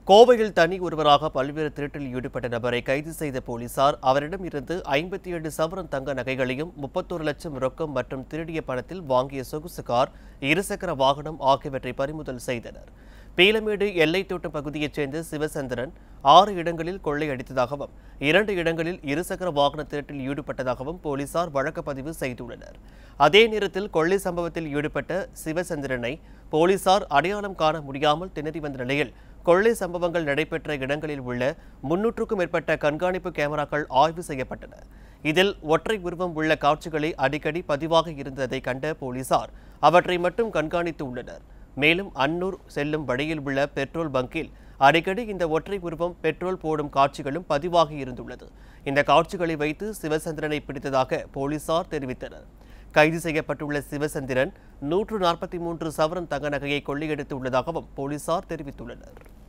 கோவையில் தனி ஒருவராக பல்வேறு திருட்டில் ஈடுபட்ட நபரை கைது செய்த போலீசார் அவரிடம் இருந்து ஐம்பத்தி ஏழு சவரன் தங்க நகைகளையும் முப்பத்தோரு லட்சம் ரொக்கம் மற்றும் திருடிய பணத்தில் வாங்கிய சொகுசு கார் இருசக்கர வாகனம் ஆகியவற்றை பறிமுதல் செய்தனர் பீலமேடு எல்லை தோட்டம் பகுதியைச் சேர்ந்த சிவசந்திரன் ஆறு இடங்களில் கொள்ளையடித்ததாகவும் இரண்டு இடங்களில் இருசக்கர வாகன திருட்டில் ஈடுபட்டதாகவும் போலீசார் வழக்கு பதிவு செய்துள்ளனர் அதே நேரத்தில் கொள்ளை சம்பவத்தில் ஈடுபட்ட சிவசந்திரனை போலீசார் அடையாளம் காண முடியாமல் திணறி வந்த நிலையில் கொள்ளை சம்பவங்கள் நடைபெற்ற இடங்களில் உள்ள முன்னூற்றுக்கும் மேற்பட்ட கண்காணிப்பு கேமராக்கள் ஆய்வு செய்யப்பட்டன இதில் ஒற்றை உருவம் உள்ள காட்சிகளை அடிக்கடி பதிவாக இருந்ததை கண்ட போலீசார் அவற்றை மட்டும் கண்காணித்து உள்ளனர் மேலும் அன்னூர் செல்லும் வழியில் உள்ள பெட்ரோல் பங்கில் அடிக்கடி இந்த ஒற்றை உருவம் பெட்ரோல் போடும் காட்சிகளும் பதிவாகி இருந்துள்ளது இந்த காட்சிகளை வைத்து சிவசந்திரனை பிடித்ததாக போலீசார் தெரிவித்தனர் கைது செய்யப்பட்டுள்ள சிவசந்திரன் நூற்று நாற்பத்தி மூன்று சவரன் தங்க நகையை கொள்ளையடித்து உள்ளதாகவும் போலீசார் தெரிவித்துள்ளனர்